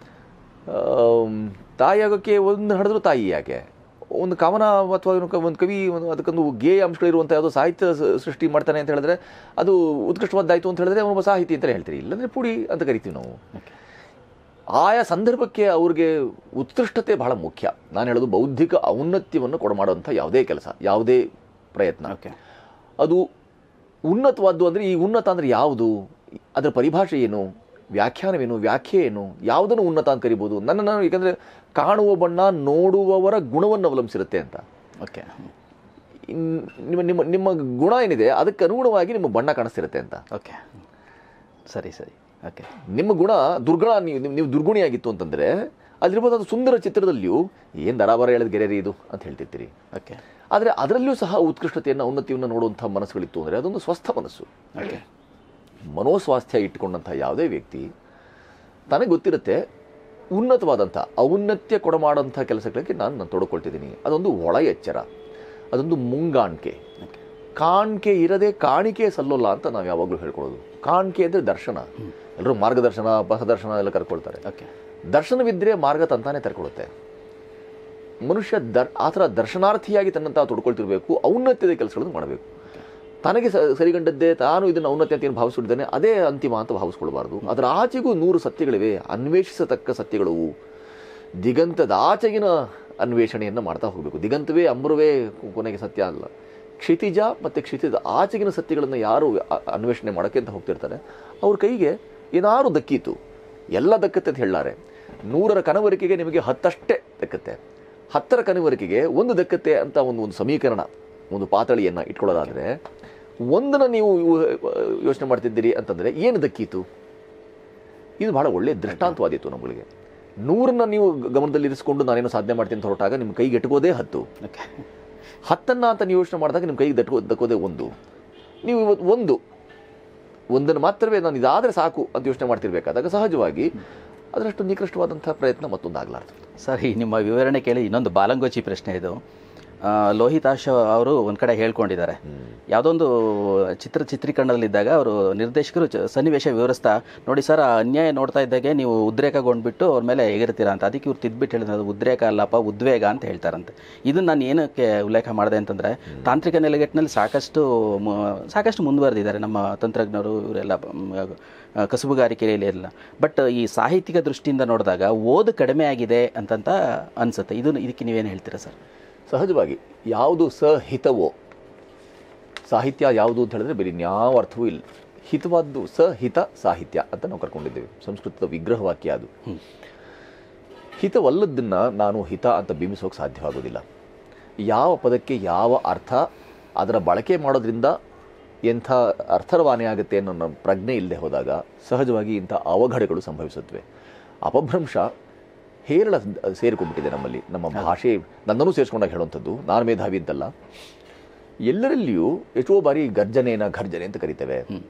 ಆಮ್, ತಾಯಿ ಆಗೋಕ್ಕೆ ಒಂದು ಹಡಿದ್ರು ತಾಯಿ ಯಾಕೆ ಒಂದು ಕವನ ಅಥವಾ ಒಂದು ಕವಿ ಒಂದು ಅದಕ್ಕೊಂದು ಗೇಯ ಅಂಶಗಳಿರುವಂಥ ಯಾವುದೋ ಸಾಹಿತ್ಯ ಸ- ಸೃಷ್ಟಿ ಮಾಡ್ತಾನೆ ಅಂತ ಹೇಳಿದ್ರೆ ಅದು ಉತ್ಕೃಷ್ಟವಾದ್ದಾಯ್ತು ಅಂತ ಹೇಳಿದ್ರೆ ಅವನೊಬ್ಬ ಸಾಹಿತಿ ಅಂತ ಹೇಳ್ತೀರಿ ಇಲ್ಲಾಂದ್ರೆ ಪುಡಿ ಅಂತ ಕರಿತೀವಿ ನಾವು ಆಯಾ ಸಂದರ್ಭಕ್ಕೆ ಅವ್ರಿಗೆ ಉತ್ಕೃಷ್ಟತೆ ಬಹಳ ಮುಖ್ಯ ನಾನು ಹೇಳೋದು ಬೌದ್ಧಿಕ ಔನ್ನತ್ಯವನ್ನು ಕೊಡಮಾಡುವಂಥ ಯಾವುದೇ ಕೆಲಸ ಯಾವುದೇ ಪ್ರಯತ್ನ ಓಕೆ ಅದು ಉನ್ನತವಾದ್ದು ಅಂದರೆ ಈ ಉನ್ನತ ಅಂದರೆ ಯಾವುದು ಅದರ ಪರಿಭಾಷೆ ಏನು ವ್ಯಾಖ್ಯಾನವೇನು ವ್ಯಾಖ್ಯೆ ಏನು ಯಾವುದನ್ನು ಉನ್ನತ ಅಂತ ಕರಿಬೋದು ನನ್ನನ್ನು ಏಕೆಂದರೆ ಕಾಣುವ ಬಣ್ಣ ನೋಡುವವರ ಗುಣವನ್ನು ಅವಲಂಬಿಸಿರುತ್ತೆ ಅಂತ ಓಕೆ ಇನ್- ನಿಮ್ಮ ನಿಮ್ಮ ನಿಮ್ಮ ಗುಣ ಏನಿದೆ ಅದಕ್ಕೆ ಅನುಗುಣವಾಗಿ ನಿಮ್ಮ ಬಣ್ಣ ಕಾಣಿಸ್ತಿರುತ್ತೆ ಅಂತ ಓಕೆ ಸರಿ ಸರಿ ಓಕೆ ನಿಮ್ಮ ಗುಣ ದುರ್ಗುಣ ನೀವು ನೀವು- ನೀವು ದುರ್ಗುಣಿಯಾಗಿತ್ತು ಅಂತಂದರೆ ಅಲ್ಲಿರ್ಬೋದು ಅದು ಸುಂದರ ಚಿತ್ರದಲ್ಲಿಯೂ ಏನು ದರಾಬರ ಹೇಳಿದ ಗೆರೆರಿ ಇದು ಅಂತ ಹೇಳ್ತಿರ್ತೀರಿ ಓಕೆ ಆದರೆ ಅದರಲ್ಲಿಯೂ ಸಹ ಉತ್ಕೃಷ್ಟತೆಯನ್ನು ಔನ್ನತ್ಯವನ್ನು ನೋಡುವಂಥ ಮನಸ್ಸುಗಳಿತ್ತು ಅಂದರೆ ಅದೊಂದು ಸ್ವಸ್ಥ ಮನಸ್ಸು ಓಕೆ ಮನೋಸ್ವಾಸ್ಥ್ಯ ಇಟ್ಟುಕೊಂಡಂಥ ಯಾವುದೇ ವ್ಯಕ್ತಿ ತನಗೆ ಗೊತ್ತಿರುತ್ತೆ ಉನ್ನತವಾದಂಥ ಔನ್ನತ್ಯ ಕೊಡಮಾಡಂಥ ಕೆಲಸಗಳಿಗೆ ನಾನು ನಾನು ತೊಡಕೊಳ್ತಿದ್ದೀನಿ ಅದೊಂದು ಒಳ ಎಚ್ಚರ ಅದೊಂದು ಮುಂಗಾಣಿಕೆ ಕಾಣಿಕೆ ಇರದೆ ಕಾಣಿಕೆ ಸಲ್ಲೋಲ್ಲ ಅಂತ ನಾವು ಯಾವಾಗಲೂ ಹೇಳ್ಕೊಳ್ಳೋದು ಕಾಣಿಕೆ ಅಂದರೆ ದರ್ಶನ ಎಲ್ಲರೂ ಮಾರ್ಗದರ್ಶನ ಪಥದರ್ಶನ ಎಲ್ಲ ಕರ್ಕೊಳ್ತಾರೆ ಓಕೆ ದರ್ಶನವಿದ್ದರೆ ಮಾರ್ಗ ತಂತಾನೆ ತೆರ್ಕೊಳ್ಳುತ್ತೆ ಮನುಷ್ಯ ದರ್ ಆ ಥರ ದರ್ಶನಾರ್ಥಿಯಾಗಿ ತನ್ನಂತ ತೊಡ್ಕೊಳ್ತಿರ್ಬೇಕು ಔನ್ನತ್ಯದ ಕೆಲಸಗಳನ್ನು ಮಾಡಬೇಕು ತನಗೆ ಸ ಸರಿಗಂಡದ್ದೇ ತಾನು ಇದನ್ನು ಔನ್ನತ್ಯ ಅಂತ ಏನು ಭಾವಿಸ್ಕೊಂಡಿದ್ದಾನೆ ಅದೇ ಅಂತಿಮ ಅಂತ ಭಾವಿಸ್ಕೊಳ್ಬಾರ್ದು ಅದರ ಆಚೆಗೂ ನೂರು ಸತ್ಯಗಳಿವೆ ಅನ್ವೇಷಿಸತಕ್ಕ ಸತ್ಯಗಳು ದಿಗಂತದ ಆಚೆಗಿನ ಅನ್ವೇಷಣೆಯನ್ನು ಮಾಡ್ತಾ ಹೋಗಬೇಕು ದಿಗಂತವೇ ಅಂಬರುವೇ ಕೊನೆಗೆ ಸತ್ಯ ಅಲ್ಲ ಕ್ಷಿತಿಜ ಮತ್ತು ಕ್ಷಿತಿಜ ಆಚೆಗಿನ ಸತ್ಯಗಳನ್ನು ಯಾರು ಅ- ಅನ್ವೇಷಣೆ ಮಾಡೋಕ್ಕೆ ಅಂತ ಹೋಗ್ತಿರ್ತಾರೆ ಅವ್ರ ಕೈಗೆ ಏನಾರು ದಕ್ಕೀತು ಎಲ್ಲ ದಕ್ಕತ್ತೆ ಅಂತ ಹೇಳಾರೆ ನೂರರ ಕನವರಿಕೆಗೆ ನಿಮಗೆ ಹತ್ತಷ್ಟೇ ದಕ್ಕತ್ತೆ ಹತ್ತರ ಕನವರಿಕೆಗೆ ಒಂದು ದಕ್ಕತ್ತೆ ಅಂತ ಒಂದು ಒಂದು ಸಮೀಕರಣ ಒಂದು ಪಾತಳಿಯನ್ನು ಇಟ್ಕೊಳ್ಳೋದಾದರೆ ಒಂದನ್ನು ನೀವು ಯೋಚನೆ ಮಾಡ್ತಿದ್ದೀರಿ ಅಂತಂದರೆ ಏನು ದಕ್ಕೀತು ಇದು ಬಹಳ ಒಳ್ಳೆಯ ದೃಷ್ಟಾಂತವಾದಿತ್ತು ನಮ್ಮಗಳಿಗೆ ನೂರನ್ನ ನೀವು ಗಮನದಲ್ಲಿ ಇರಿಸಿಕೊಂಡು ನಾನೇನೋ ಸಾಧನೆ ಮಾಡ್ತೀನಿ ಅಂತ ಹೊರಟಾಗ ನಿಮ್ಮ ಕೈಗೆ ಎಟ್ಕೋದೇ ಹತ್ತು ಓಕೆ ಹತ್ತನ್ನ ಅಂತ ನೀವು ಯೋಚನೆ ಮಾಡಿದಾಗ ನಿಮ್ಮ ಕೈಗೆ ದಟ್ಕೋ ದಕ್ಕೋದೇ ಒಂದು ನೀವು ಇವತ್ತು ಒಂದು ಒಂದನ್ನು ಮಾತ್ರವೇ ನಾನು ಇದಾದರೆ ಸಾಕು ಅಂತ ಯೋಚನೆ ಮಾಡ್ತಿರ್ಬೇಕಾದಾಗ ಸಹಜವಾಗಿ ಅದರಷ್ಟು ನಿಕೃಷ್ಟವಾದಂಥ ಪ್ರಯತ್ನ ಮತ್ತೊಂದು ಆಗಲಾರ್ದು ಸರಿ ನಿಮ್ಮ ವಿವರಣೆ ಕೇಳಿ ಇನ್ನೊಂದು ಬಾಲಂಗೋಚಿ ಪ್ರಶ್ನೆ ಇದು ಆ, ಲೋಹಿತಾಶ್ ಅವರು ಒಂದು ಕಡೆ ಹೇಳ್ಕೊಂಡಿದ್ದಾರೆ ಯಾವುದೊಂದು ಚಿತ್ರ ಚಿತ್ರೀಕರಣದಲ್ಲಿದ್ದಾಗ ಅವರು ನಿರ್ದೇಶಕರು ಚ- ಸನ್ನಿವೇಶ ವಿವರಿಸ್ತಾ ನೋಡಿ ಸರ್ ಆ ಅನ್ಯಾಯ ನೋಡ್ತಾ ಇದ್ದಾಗೆ ನೀವು ಉದ್ರೇಕಗೊಂಡ್ಬಿಟ್ಟು ಅವ್ರ ಮೇಲೆ ಎಗರ್ತೀರಾ ಅಂತ ಅದಕ್ಕೆ ಇವ್ರು ತಿದ್ಬಿಟ್ಟು ಹೇಳಿದ್ರೆ ಅದು ಉದ್ರೇಕ ಅಲ್ಲಪ್ಪ ಉದ್ವೇಗ ಅಂತ ಹೇಳ್ತಾರಂತೆ ಇದನ್ನು ನಾನು ಏನಕ್ಕೆ ಉಲ್ಲೇಖ ಮಾಡಿದೆ ಅಂತಂದರೆ ತಾಂತ್ರಿಕ ನೆಲೆಗಟ್ಟಿನಲ್ಲಿ ಸಾಕಷ್ಟು ಮ- ಸಾಕಷ್ಟು ಮುಂದುವರೆದಿದ್ದಾರೆ ನಮ್ಮ ತಂತ್ರಜ್ಞರು ಇವರೆಲ್ಲ ಮ್, ಆ, ಕಸುಬುಗಾರಿಕೆಯಲ್ಲಿ ಎಲ್ಲ ಬಟ್ ಈ ಸಾಹಿತ್ಯಿಕ ದೃಷ್ಟಿಯಿಂದ ನೋಡಿದಾಗ ಓದು ಕಡಿಮೆ ಆಗಿದೆ ಅಂತಂತ ಅನ್ಸುತ್ತೆ ಇದು ಇದಕ್ಕೆ ನೀವೇನು ಹೇಳ್ತೀರಾ ಸರ್ ಸಹಜವಾಗಿ ಯಾವುದು ಸಹಿತವೋ ಸಾಹಿತ್ಯ ಯಾವುದು ಅಂತ ಹೇಳಿದ್ರೆ ಬೇರೆ ಇನ್ಯಾವ ಅರ್ಥವೂ ಇಲ್ಲ ಹಿತವಾದ್ದು ಸಹಿತ ಸಾಹಿತ್ಯ ಅಂತ ನಾವು ಕರ್ಕೊಂಡಿದ್ದೇವೆ ಸಂಸ್ಕೃತದ ವಿಗ್ರಹವಾಕ್ಯ ಅದು ಹಿತವಲ್ಲದನ್ನ ನಾನು ಹಿತ ಅಂತ ಬಿಂಬಿಸೋಕೆ ಸಾಧ್ಯವಾಗೋದಿಲ್ಲ ಯಾವ ಪದಕ್ಕೆ ಯಾವ ಅರ್ಥ ಅದರ ಬಳಕೆ ಮಾಡೋದ್ರಿಂದ ಎಂಥ ಅರ್ಥರವಾನೆ ಆಗುತ್ತೆ ಅನ್ನೋ ನಮ್ಮ ಪ್ರಜ್ಞೆ ಇಲ್ಲದೆ ಹೋದಾಗ ಸಹಜವಾಗಿ ಇಂಥ ಅವಘಡಗಳು ಸಂಭವಿಸುತ್ತವೆ ಅಪಭ್ರಂಶ ಹೇರಳ ಸೇರಿಕೊಂಡ್ಬಿಟ್ಟಿದೆ ನಮ್ಮಲ್ಲಿ ನಮ್ಮ ಭಾಷೆ ನನ್ನನ್ನು ಸೇರಿಸ್ಕೊಂಡಾಗ ಹೇಳುವಂಥದ್ದು ನಾನು ಮೇಧಾವಿ ಅಂತಲ್ಲ ಎಲ್ಲರಲ್ಲಿಯೂ ಎಷ್ಟೋ ಬಾರಿ ಗರ್ಜನೆನ ಘರ್ಜನೆ ಅಂತ ಕರಿತೇವೆ ಹ್ಮ್.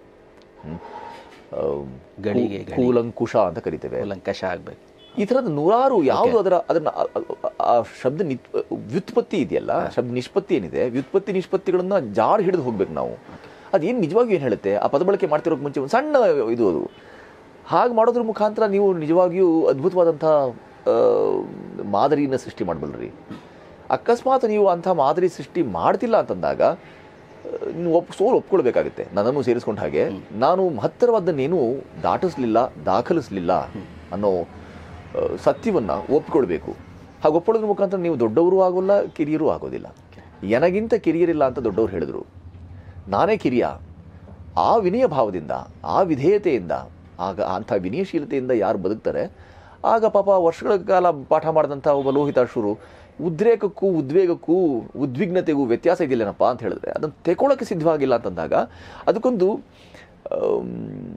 ಆ, ಗಳಿಗೆ, ಕೂ- ಕೂಲಂಕುಶ ಅಂತ ಕರಿತೇವೆ ಕೂಲಂಕಷ ಆಗಬೇಕು ಈ ಥರದ ನೂರಾರು ಯಾವುದು ಅದರ ಅದನ್ನ ಆ- ಆ- ಆ ಶಬ್ದ ನಿತ್ ವ್ಯುತ್ಪತ್ತಿ ಇದೆಯಲ್ಲ ಶಬ್ದ ನಿಷ್ಪತ್ತಿ ಏನಿದೆ ವ್ಯುತ್ಪತ್ತಿ ನಿಷ್ಪತ್ತಿಗಳನ್ನ ಜಾರ್ ಹಿಡಿದು ಹೋಗ್ಬೇಕು ನಾವು ಅದೇನು ನಿಜವಾಗಿಯೂ ಏನು ಹೇಳುತ್ತೆ ಆ ಪದ ಬಳಕೆ ಮಾಡ್ತಿರೋಕೆ ಮುಂಚೆ ಒಂದು ಸಣ್ಣ ಇದು ಅದು ಹಾಗೆ ಮಾಡೋದ್ರ ಮುಖಾಂತರ ನೀವು ನಿಜವಾಗಿಯೂ ಅದ್ಭುತವಾದಂಥ ಆ, ಮಾದರಿನ ಸೃಷ್ಟಿ ಮಾಡಬಲ್ರಿ ಅಕಸ್ಮಾತ್ ನೀವು ಅಂಥ ಮಾದರಿ ಸೃಷ್ಟಿ ಮಾಡ್ತಿಲ್ಲ ಅಂತಂದಾಗ ಆ, ನೀವು ಒಪ್ ಸೋಲು ಒಪ್ಕೊಳ್ಬೇಕಾಗುತ್ತೆ ನನ್ನನ್ನು ಸೇರಿಸ್ಕೊಂಡ ಹಾಗೆ ನಾನು ಹತ್ತಿರವಾದನ್ನೇನು ದಾಟಿಸ್ಲಿಲ್ಲ ದಾಖಲಿಸ್ಲಿಲ್ಲ ಅನ್ನೋ ಆ, ಸತ್ಯವನ್ನ ಒಪ್ಕೊಳ್ಬೇಕು ಹಾಗೆ ಒಪ್ಕೊಳ್ಳೋದ್ರ ಮುಖಾಂತರ ನೀವು ದೊಡ್ಡವರು ಆಗೋಲ್ಲ ಕಿರಿಯರೂ ಆಗೋದಿಲ್ಲ ನನಗಿಂತ ಕಿರಿಯರಿಲ್ಲ ಅಂತ ದೊಡ್ಡವರು ಹೇಳಿದ್ರು ನಾನೇ ಕಿರಿಯ ಆ ವಿನಯ ಭಾವದಿಂದ ಆ ವಿಧೇಯತೆಯಿಂದ ಆಗ ಅಂಥ ವಿನಯಶೀಲತೆಯಿಂದ ಯಾರು ಬದುಕ್ತಾರೆ ಆಗ ಪಾಪ ವರ್ಷಗಳ ಕಾಲ ಪಾಠ ಮಾಡಿದಂಥ ಒಬ್ಬ ಲೋಹಿತಾಶುರು ಉದ್ರೇಕಕ್ಕೂ ಉದ್ವೇಗಕ್ಕೂ ಉದ್ವಿಗ್ನತೆಗೂ ವ್ಯತ್ಯಾಸ ಇದೆಯಲ್ಲೇನಪ್ಪ ಅಂತ ಹೇಳಿದ್ರೆ ಅದನ್ನು ತೆಕೊಳ್ಳೋಕೆ ಸಿದ್ಧವಾಗಿಲ್ಲ ಅಂತಂದಾಗ ಅದಕ್ಕೊಂದು ಆಮ್,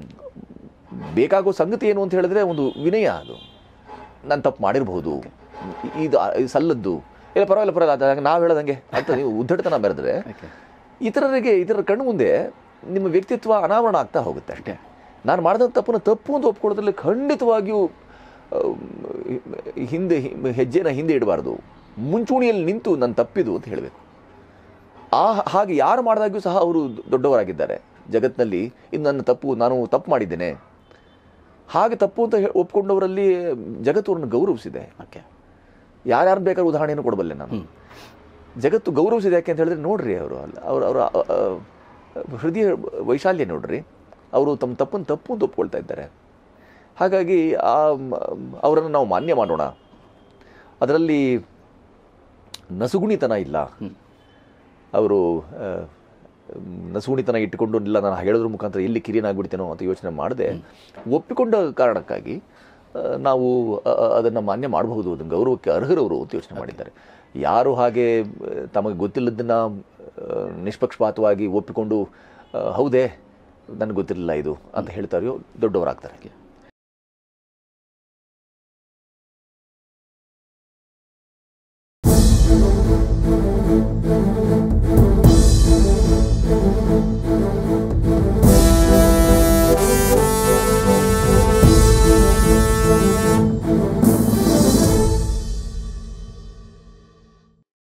ಬೇಕಾಗೋ ಸಂಗತಿ ಏನು ಅಂತ ಹೇಳಿದ್ರೆ ಒಂದು ವಿನಯ ಅದು ನಾನು ತಪ್ಪು ಮಾಡಿರಬಹುದು ಇದು ಇದು ಸಲ್ಲದ್ದು ಇಲ್ಲ ಪರವಾಗಿಲ್ಲ ಪರವಾಗಿಲ್ಲ ನಾವು ಹೇಳೋದಂಗೆ ಅಂತ ನೀವು ಉದ್ದಟತನ ಬೆರೆದ್ರೆ ಇತರರಿಗೆ ಇತರರ ಕಣ್ಣು ಮುಂದೆ ನಿಮ್ಮ ವ್ಯಕ್ತಿತ್ವ ಅನಾವರಣ ಆಗ್ತಾ ಹೋಗುತ್ತೆ ಅಷ್ಟೇ ನಾನು ಮಾಡಿದ ತಪ್ಪನ್ನು ತಪ್ಪು ಅಂತ ಒಪ್ಕೊಳ್ಳೋದ್ರಲ್ಲಿ ಖಂಡಿತವಾಗಿಯೂ ಆಮ್, ಹಿಂದೆ ಹೆಜ್ಜೆನ ಹಿಂದೆ ಇಡಬಾರ್ದು ಮುಂಚೂಣಿಯಲ್ಲಿ ನಿಂತು ನನ್ನ ತಪ್ಪಿದು ಅಂತ ಹೇಳಬೇಕು ಆ ಹಾಗೆ ಯಾರು ಮಾಡಿದಾಗ್ಯೂ ಸಹ ಅವರು ದೊಡ್ಡವರಾಗಿದ್ದಾರೆ ಜಗತ್ತಿನಲ್ಲಿ ಇದು ನನ್ನ ತಪ್ಪು ನಾನು ತಪ್ಪು ಮಾಡಿದ್ದೇನೆ ಹಾಗೆ ತಪ್ಪು ಅಂತ ಹೇ- ಒಪ್ಕೊಂಡವರಲ್ಲಿ ಜಗತ್ತು ಅವ್ರನ್ನ ಗೌರವಿಸಿದೆ ಓಕೆ ಯಾರ್ಯಾರು ಬೇಕಾದ್ರೂ ಉದಾಹರಣೆಯನ್ನು ಕೊಡಬಲ್ಲೆ ನಾನು ಜಗತ್ತು ಗೌರವಿಸಿದೆ ಯಾಕೆ ಅಂತ ಹೇಳಿದ್ರೆ ನೋಡ್ರಿ ಅವರು ಅವ್ರ ಅವರ ಹೃದಯ ವೈಶಾಲ್ಯ ನೋಡ್ರಿ ಅವರು ತಮ್ಮ ತಪ್ಪನ್ನು ತಪ್ಪು ಅಂತ ಒಪ್ಕೊಳ್ತಾ ಇದ್ದಾರೆ ಹಾಗಾಗಿ ಆ ಮ- ಅವರನ್ನು ನಾವು ಮಾನ್ಯ ಮಾಡೋಣ ಅದರಲ್ಲಿ ನಸುಗುಣಿತನ ಇಲ್ಲ ಅವರು ಆ, ನಸುಗುಣಿತನ ಇಟ್ಟುಕೊಂಡು ಇಲ್ಲ ನಾನು ಹೇಳೋದ್ರ ಮುಖಾಂತರ ಎಲ್ಲಿ ಕಿರಿಯನಾಗ್ಬಿಡ್ತೇನೋ ಅಂತ ಯೋಚನೆ ಮಾಡದೆ ಒಪ್ಪಿಕೊಂಡ ಕಾರಣಕ್ಕಾಗಿ ಆ, ನಾವು ಅ- ಅ- ಅದನ್ನ ಮಾನ್ಯ ಮಾಡಬಹುದು ಅದನ್ನ ಗೌರವಕ್ಕೆ ಅರ್ಹರವರು ಅಂತ ಯೋಚನೆ ಮಾಡಿದ್ದಾರೆ ಯಾರು ಹಾಗೆ ಆ, ತಮಗೆ ಗೊತ್ತಿಲ್ಲದನ್ನ ಆ, ನಿಷ್ಪಕ್ಷಪಾತವಾಗಿ ಒಪ್ಪಿಕೊಂಡು ಆ, ಹೌದೇ ನನಗೆ ಗೊತ್ತಿರಲಿಲ್ಲ ಇದು ಅಂತ ಹೇಳ್ತಾರೆಯೋ ದೊಡ್ಡವರಾಗ್ತಾರೆ